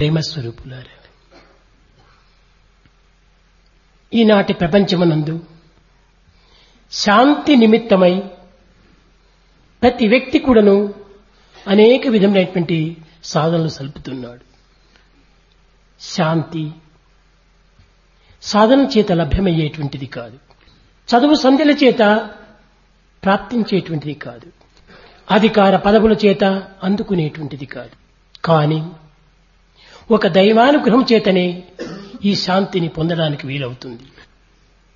ప్రేమ స్వరూపులారా ఈనాటి ప్రపంచమునందు శాంతి నిమిత్తమై ప్రతి వ్యక్తి కూడాను అనేక విధమైనటువంటి సాధనలు సలుపుతున్నాడు శాంతి సాధన చేత లభ్యమయ్యేటువంటిది కాదు చదువు సంధ్యల చేత ప్రాప్తించేటువంటిది కాదు అధికార పదవుల చేత అందుకునేటువంటిది కాదు కానీ ఒక దైవానుగ్రహం చేతనే ఈ శాంతిని పొందడానికి వీలవుతుంది